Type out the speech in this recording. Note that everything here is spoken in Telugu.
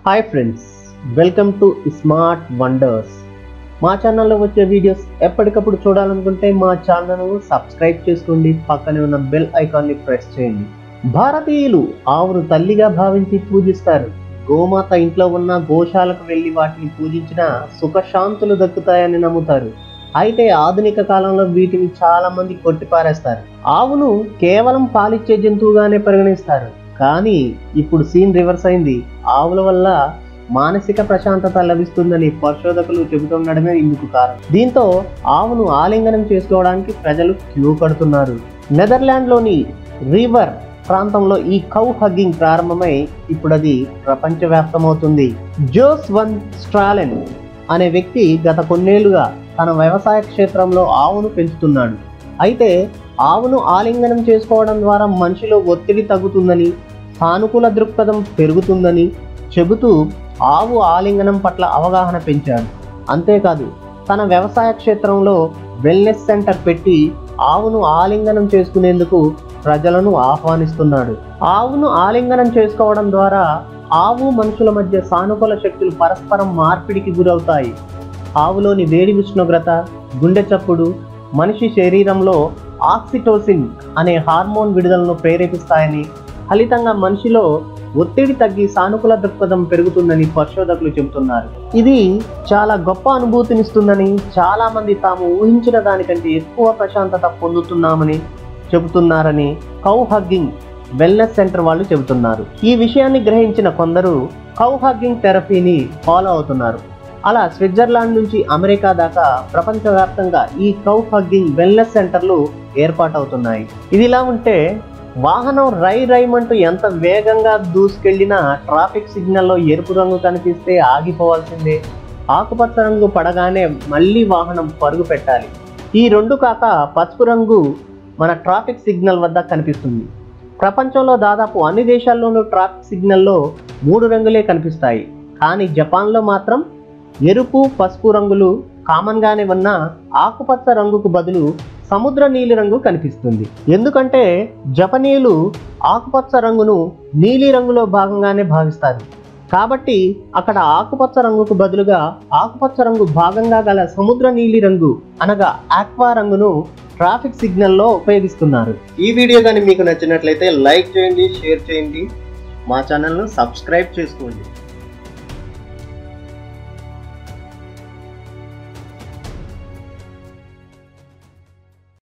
hi friends welcome to smart wonders మా ఛానల్లో వచ్చే వీడియోస్ ఎప్పటికప్పుడు చూడాలనుకుంటే మా ఛానల్ను సబ్స్క్రైబ్ చేసుకోండి పక్కనే ఉన్న బెల్ ఐకాన్ని ప్రెస్ చేయండి భారతీయులు ఆవును తల్లిగా భావించి పూజిస్తారు గోమాత ఇంట్లో ఉన్న గోశాలకు వెళ్ళి వాటిని పూజించిన సుఖశాంతులు దక్కుతాయని నమ్ముతారు అయితే ఆధునిక కాలంలో వీటిని చాలా మంది కొట్టిపారేస్తారు ఆవును కేవలం పాలిచ్చే జంతువుగానే పరిగణిస్తారు కానీ ఇప్పుడు సీన్ రివర్స్ అయింది ఆవుల వల్ల మానసిక ప్రశాంతత లభిస్తుందని పరిశోధకులు చెబుతుండడమే ఇందుకు కారణం దీంతో ఆవును ఆలింగనం చేసుకోవడానికి ప్రజలు క్యూ కడుతున్నారు నెదర్లాండ్లోని రివర్ ప్రాంతంలో ఈ కౌ హగ్గింగ్ ప్రారంభమై ఇప్పుడు అది ప్రపంచవ్యాప్తమవుతుంది జోస్ వన్ స్ట్రాలెన్ అనే వ్యక్తి గత కొన్నేళ్లుగా తన వ్యవసాయ క్షేత్రంలో ఆవును పెంచుతున్నాడు అయితే ఆవును ఆలింగనం చేసుకోవడం ద్వారా మనిషిలో ఒత్తిడి తగ్గుతుందని సానుకూల దృక్పథం పెరుగుతుందని చెబుతూ ఆవు ఆలింగనం పట్ల అవగాహన పెంచాడు అంతేకాదు తన వ్యవసాయ క్షేత్రంలో వెల్నెస్ సెంటర్ పెట్టి ఆవును ఆలింగనం చేసుకునేందుకు ప్రజలను ఆహ్వానిస్తున్నాడు ఆవును ఆలింగనం చేసుకోవడం ద్వారా ఆవు మనుషుల మధ్య సానుకూల శక్తులు పరస్పరం మార్పిడికి గురవుతాయి ఆవులోని వేడి ఉష్ణోగ్రత గుండె చప్పుడు మనిషి శరీరంలో ఆక్సిటోసిన్ అనే హార్మోన్ విడుదలను ప్రేరేపిస్తాయని ఫలితంగా మనిషిలో ఒత్తిడి తగ్గి సానుకూల దృక్పథం పెరుగుతుందని పరిశోధకులు చెబుతున్నారు ఇది చాలా గొప్ప అనుభూతినిస్తుందని చాలా మంది తాము ఊహించిన దానికంటే ఎక్కువ ప్రశాంతత పొందుతున్నామని చెబుతున్నారని కౌ హగ్గింగ్ వెల్నెస్ సెంటర్ వాళ్ళు చెబుతున్నారు ఈ విషయాన్ని గ్రహించిన కొందరు కౌ హగ్గింగ్ థెరపీని ఫాలో అవుతున్నారు అలా స్విట్జర్లాండ్ నుంచి అమెరికా దాకా ప్రపంచవ్యాప్తంగా ఈ కౌ హగ్గింగ్ వెల్నెస్ సెంటర్లు ఏర్పాటవుతున్నాయి ఇది ఇలా ఉంటే వాహనం రై రైమంటూ ఎంత వేగంగా దూసుకెళ్లినా ట్రాఫిక్ సిగ్నల్లో ఎరుపు రంగు కనిపిస్తే ఆగిపోవాల్సిందే ఆకుపచ్చ రంగు పడగానే మళ్ళీ వాహనం పరుగు పెట్టాలి ఈ రెండు కాక పసుపు రంగు మన ట్రాఫిక్ సిగ్నల్ వద్ద కనిపిస్తుంది ప్రపంచంలో దాదాపు అన్ని దేశాల్లోనూ ట్రాఫిక్ సిగ్నల్లో మూడు రంగులే కనిపిస్తాయి కానీ జపాన్లో మాత్రం ఎరుపు పసుపు రంగులు కామన్గానే ఉన్న ఆకుపచ్చ రంగుకు బదులు సముద్ర నీలి రంగు కనిపిస్తుంది ఎందుకంటే జపనీయులు ఆకుపచ్చ రంగును నీలి రంగులో భాగంగానే భావిస్తారు కాబట్టి అక్కడ ఆకుపచ్చ రంగుకు బదులుగా ఆకుపచ్చ రంగు భాగంగా గల సముద్ర నీలి రంగు అనగా ఆక్వా రంగును ట్రాఫిక్ సిగ్నల్లో ఉపయోగిస్తున్నారు ఈ వీడియో కానీ మీకు నచ్చినట్లయితే లైక్ చేయండి షేర్ చేయండి మా ఛానల్ను సబ్స్క్రైబ్ చేసుకోండి